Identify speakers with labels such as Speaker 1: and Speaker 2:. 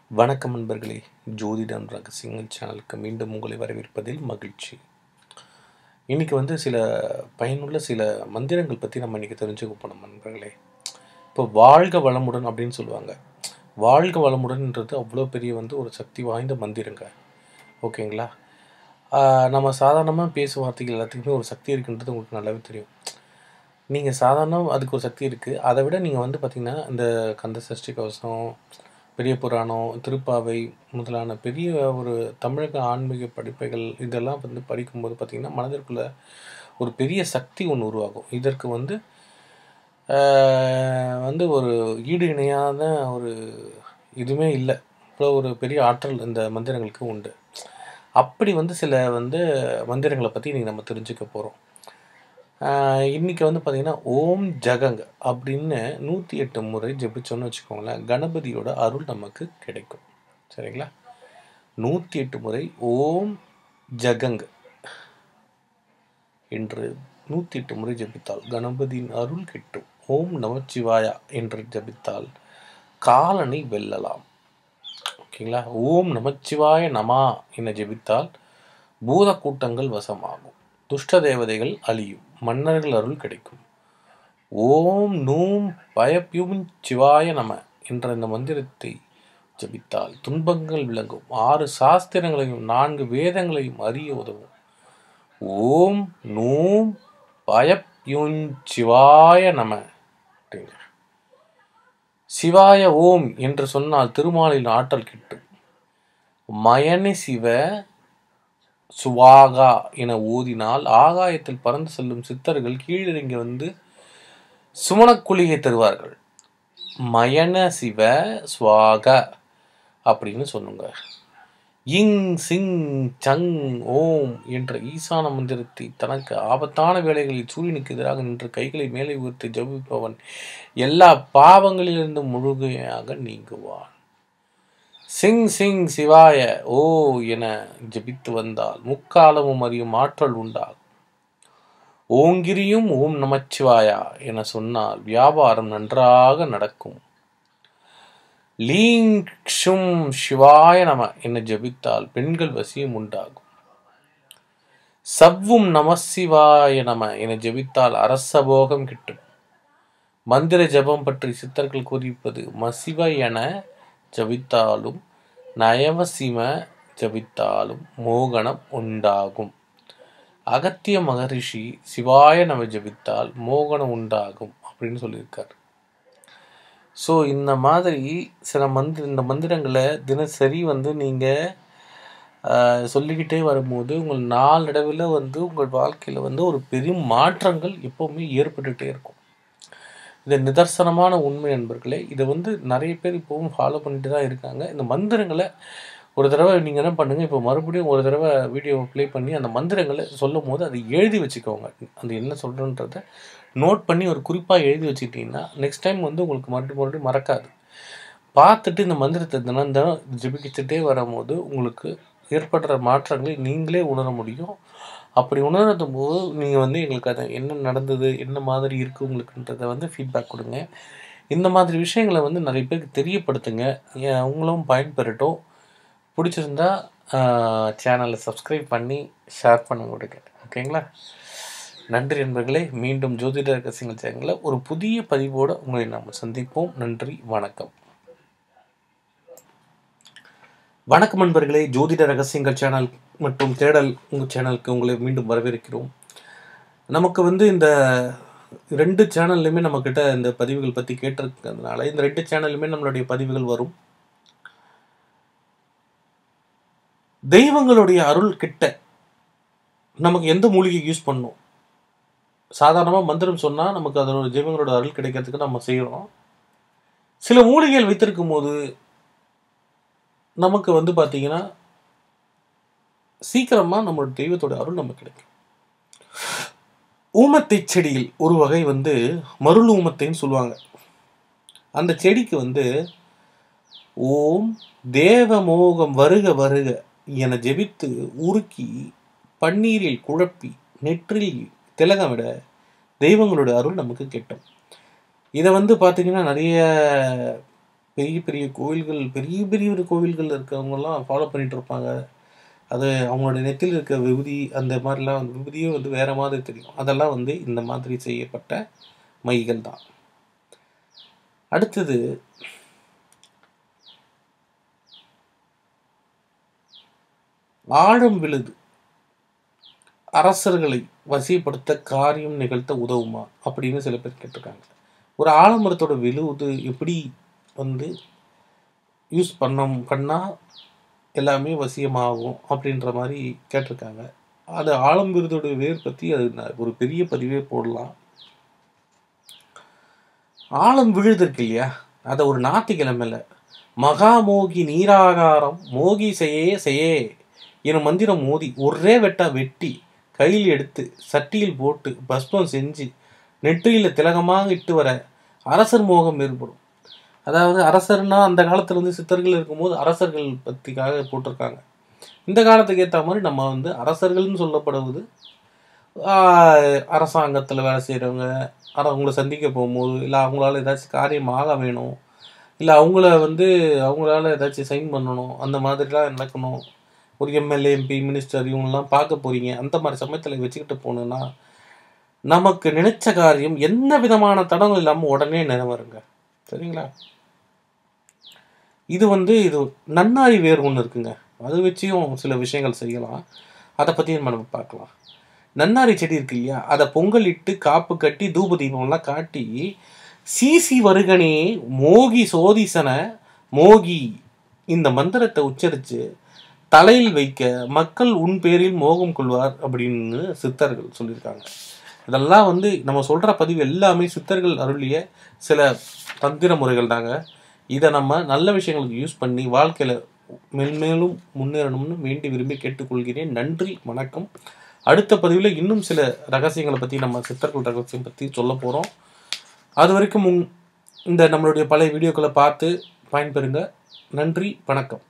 Speaker 1: வணக்கம் நண்பர்களே ஜோதிடம் ரகசியங்கள் சேனலுக்கு மீண்டும் உங்களை வரவேற்பதில் மகிழ்ச்சி இன்றைக்கி வந்து சில பயனுள்ள சில மந்திரங்கள் பற்றி நம்ம இன்றைக்கி தெரிஞ்சுக்க போனோம் நண்பர்களே இப்போ வாழ்க வளமுடன் அப்படின்னு சொல்லுவாங்க வாழ்க வளமுடன்ன்றது அவ்வளோ பெரிய வந்து ஒரு சக்தி வாய்ந்த மந்திரங்க ஓகேங்களா ஆஹ் நம்ம சாதாரணமாக பேசும் வார்த்தைகள் எல்லாத்துக்குமே ஒரு சக்தி இருக்குன்றது உங்களுக்கு நல்லாவே தெரியும் நீங்கள் சாதாரண அதுக்கு ஒரு சக்தி இருக்குது அதை விட நீங்கள் வந்து பார்த்திங்கன்னா இந்த கந்த சஷ்டி கவசம் பெரிய புராணம் திருப்பாவை முதலான பெரிய ஒரு தமிழக ஆன்மீக படிப்புகள் இதெல்லாம் வந்து படிக்கும்போது பார்த்திங்கன்னா மனதிற்குள்ள ஒரு பெரிய சக்தி ஒன்று உருவாகும் இதற்கு வந்து ஆஹ், வந்து ஒரு ஈடு இணையாத ஒரு இதுவுமே இல்லை இவ்வளோ ஒரு பெரிய ஆற்றல் இந்த மந்திரங்களுக்கு உண்டு அப்படி வந்து சில வந்து மந்திரங்களை பற்றி இன்றைக்கி நம்ம தெரிஞ்சுக்க போகிறோம் இன்றைக்கி வந்து பார்த்திங்கன்னா ஓம் ஜகங் அப்படின்னு நூற்றி எட்டு முறை ஜெபிச்சோன்னு வச்சுக்கோங்களேன் கணபதியோட அருள் நமக்கு கிடைக்கும் சரிங்களா நூற்றி எட்டு முறை ஓம் ஜகங் என்று நூற்றி எட்டு முறை ஜெபித்தால் கணபதியின் அருள் கிட்டும் ஓம் நமச்சிவாயா என்று ஜெபித்தால் காலனை வெல்லலாம் ஓகேங்களா ஓம் நமச்சிவாய நமா என ஜெபித்தால் பூத கூட்டங்கள் வசமாகும் துஷ்ட தேவதைகள் அழியும் மன்னர்கள் அருள் கிடைக்கும் ஓம் நூம் பயப்பியும் சிவாய நம என்ற இந்த மந்திரத்தை ஜபித்தால் துன்பங்கள் விளங்கும் ஆறு சாஸ்திரங்களையும் நான்கு வேதங்களையும் அறிய உதவும் ஓம் நூம் பயப்பியும் சிவாய நம அப்படிங்க சிவாய ஓம் என்று சொன்னால் திருமாலின் ஆற்றல் கிட்டும் மயனி சிவ சுவாகா என ஓதினால் ஆகாயத்தில் பறந்து செல்லும் சித்தர்கள் கீழிறங்கி வந்து சுமணக்குழியை தருவார்கள் மயன சிவ சுவாக அப்படின்னு சொல்லுங்க இங் சிங் சங் ஓம் என்ற ஈசான மந்திரத்தை தனக்கு ஆபத்தான வேலைகளில் சூரியனுக்கு எதிராக நின்று கைகளை மேலே உயர்த்தி ஜபிப்பவன் எல்லா பாவங்களிலிருந்து முழுமையாக நீங்குவான் சிங் சிங் சிவாய ஓ என ஜபித்து வந்தால் முக்காலமும் அறியும் ஆற்றல் உண்டாகும் ஓங்கிரியும் ஓம் நமச்சிவாயா என சொன்னால் வியாபாரம் நன்றாக நடக்கும் லீங் ஷும் சிவாய நம என ஜபித்தால் பெண்கள் வசியம் உண்டாகும் சவ்வும் நமசிவாய நம என ஜபித்தால் அரசபோகம் கிட்டும் மந்திர ஜபம் பற்றி சித்தர்கள் கூறிப்பது மசிவ என ஜபித்தாலும் நயவசிம ஜபித்தாலும் மோகனம் உண்டாகும் அகத்திய மகரிஷி சிவாய நம ஜபித்தால் மோகனம் உண்டாகும் அப்படின்னு சொல்லியிருக்கார் ஸோ இந்த மாதிரி சில மந்திர இந்த மந்திரங்களை தினசரி வந்து நீங்கள் சொல்லிக்கிட்டே வரும்போது உங்கள் நாளடைவில் வந்து உங்கள் வாழ்க்கையில் வந்து ஒரு பெரிய மாற்றங்கள் எப்போவுமே ஏற்பட்டுகிட்டே இருக்கும் இது நிதர்சனமான உண்மை நண்பர்களே இதை வந்து நிறைய பேர் இப்போவும் ஃபாலோ பண்ணிட்டு தான் இருக்காங்க இந்த மந்திரங்களை ஒரு தடவை நீங்கள் என்ன பண்ணுங்கள் இப்போ மறுபடியும் ஒரு தடவை வீடியோ ப்ளே பண்ணி அந்த மந்திரங்களை சொல்லும் போது அதை எழுதி வச்சுக்கோங்க அது என்ன சொல்கிறோன்றத நோட் பண்ணி ஒரு குறிப்பாக எழுதி வச்சுக்கிட்டிங்கன்னா நெக்ஸ்ட் டைம் வந்து உங்களுக்கு மறுபடியும் மறுபடியும் மறக்காது பார்த்துட்டு இந்த மந்திரத்தை தினம் தினம் ஜெபிக்கிச்சுட்டே வரும்போது உங்களுக்கு ஏற்படுற மாற்றங்களை நீங்களே உணர முடியும் அப்படி உணர்றது போது நீங்கள் வந்து எங்களுக்கு அதை என்ன நடந்தது என்ன மாதிரி இருக்குது உங்களுக்குன்றதை வந்து ஃபீட்பேக் கொடுங்க இந்த மாதிரி விஷயங்களை வந்து நிறைய பேருக்கு தெரியப்படுத்துங்க ஏன் அவங்களும் பயன்பெறட்டும் பிடிச்சிருந்தா சேனலை சப்ஸ்கிரைப் பண்ணி ஷேர் பண்ண கொடுங்க ஓகேங்களா நன்றி நண்பர்களே மீண்டும் ஜோதிட ரகசியங்கள் சேனலில் ஒரு புதிய பதிவோடு உங்களை நாம் சந்திப்போம் நன்றி வணக்கம் வணக்கம் நண்பர்களே ஜோதிட ரகசியங்கள் சேனல் மற்றும் தேடல் உங்கள் சேனலுக்கு உங்களை மீண்டும் வரவேற்கிறோம் நமக்கு வந்து இந்த ரெண்டு சேனல்லையுமே நம்மக்கிட்ட இந்த பதிவுகள் பற்றி கேட்டிருக்கிறதுனால இந்த ரெண்டு சேனல்லுமே நம்மளுடைய பதிவுகள் வரும் தெய்வங்களுடைய அருள் கிட்ட நமக்கு எந்த மூலிகை யூஸ் பண்ணும் சாதாரணமாக மந்திரம் சொன்னால் நமக்கு அதோட தெய்வங்களோட அருள் கிடைக்கிறதுக்கு நம்ம செய்கிறோம் சில மூலிகைகள் வைத்திருக்கும் போது நமக்கு வந்து பார்த்தீங்கன்னா சீக்கிரமாக நம்மளோட தெய்வத்தோட அருள் நமக்கு கிடைக்கும் ஊமத்தை செடியில் ஒரு வகை வந்து மருள் ஊமத்தைன்னு சொல்லுவாங்க அந்த செடிக்கு வந்து ஓம் தேவமோகம் வருக வருக என ஜெபித்து உருக்கி பன்னீரில் குழப்பி நெற்றில் திலகமிட தெய்வங்களோட அருள் நமக்கு கிட்டும் இதை வந்து பார்த்தீங்கன்னா நிறைய பெரிய பெரிய கோவில்கள் பெரிய பெரிய ஒரு கோவில்கள் இருக்கவங்கலாம் ஃபாலோ பண்ணிட்டு இருப்பாங்க அது அவங்களோட நெத்தியில் இருக்க விபூதி அந்த மாதிரிலாம் வந்து விபூதியும் வந்து வேற மாதிரி தெரியும் அதெல்லாம் வந்து இந்த மாதிரி செய்யப்பட்ட மைகள் தான் அடுத்தது ஆழம் விழுது அரசர்களை வசிப்படுத்த காரியம் நிகழ்த்த உதவுமா அப்படின்னு சில பேர் கேட்டிருக்காங்க ஒரு ஆலமரத்தோட விழுது எப்படி வந்து யூஸ் பண்ண பண்ணால் எல்லாமே வசியமாகும் அப்படின்ற மாதிரி கேட்டிருக்காங்க அது ஆழம் விருதோட வேர் பற்றி அது நான் ஒரு பெரிய பதிவே போடலாம் ஆழம் விழுது இருக்கு இல்லையா அதை ஒரு ஞாயிற்றுக்கிழமையில மகாமோகி நீராகாரம் மோகி செய்யே செய்யே எனும் மந்திரம் மோதி ஒரே வெட்டா வெட்டி கையில் எடுத்து சட்டியில் போட்டு பஸ்பம் செஞ்சு நெற்றியில் திலகமாக இட்டு வர அரசர் மோகம் ஏற்படும் அதாவது அரசர்னா அந்த காலத்துல வந்து சித்தர்கள் இருக்கும்போது அரசர்கள் பற்றிக்காக போட்டிருக்காங்க இந்த காலத்துக்கு ஏற்ற மாதிரி நம்ம வந்து அரசர்கள்னு சொல்லப்படுவது ஆஹ், அரசாங்கத்தில் வேலை செய்கிறவங்க அவங்கள சந்திக்க போகும்போது இல்லை அவங்களால ஏதாச்சும் காரியம் ஆக வேணும் இல்லை அவங்கள வந்து அவங்களால ஏதாச்சும் சைன் பண்ணணும் அந்த மாதிரிலாம் நடக்கணும் ஒரு எம்எல்ஏ எம்பி மினிஸ்டர் இவங்கெல்லாம் பார்க்க போறீங்க அந்த மாதிரி சமயத்தில் வச்சுக்கிட்டு போகணுன்னா நமக்கு நினைச்ச காரியம் எந்த விதமான தடங்கள் இல்லாமல் உடனே நிறைவேறுங்க சரிங்களா இது வந்து இது நன்னாரி வேர் ஒன்று இருக்குங்க அது வச்சியும் சில விஷயங்கள் செய்யலாம் அதை பற்றி நம்ம பார்க்கலாம் நன்னாரி செடி இருக்கு இல்லையா அதை பொங்கலிட்டு காப்பு கட்டி தூப தீபம்லாம் காட்டி சீசி வருகனே மோகி சோதிசன மோகி இந்த மந்திரத்தை உச்சரித்து தலையில் வைக்க மக்கள் உன் பேரில் மோகம் கொள்வார் அப்படின்னு சித்தர்கள் சொல்லியிருக்காங்க இதெல்லாம் வந்து நம்ம சொல்கிற பதிவு எல்லாமே சித்தர்கள் அருளிய சில தந்திர முறைகள் தாங்க இதை நம்ம நல்ல விஷயங்களுக்கு யூஸ் பண்ணி வாழ்க்கையில் மென்மேலும் முன்னேறணும்னு வேண்டி விரும்பி கேட்டுக்கொள்கிறேன் நன்றி வணக்கம் அடுத்த பதிவில் இன்னும் சில ரகசியங்களை பற்றி நம்ம சித்தர்கள் ரகசியம் பற்றி சொல்ல போகிறோம் அது வரைக்கும் உங் இந்த நம்மளுடைய பழைய வீடியோக்களை பார்த்து பயன்பெறுங்க நன்றி வணக்கம்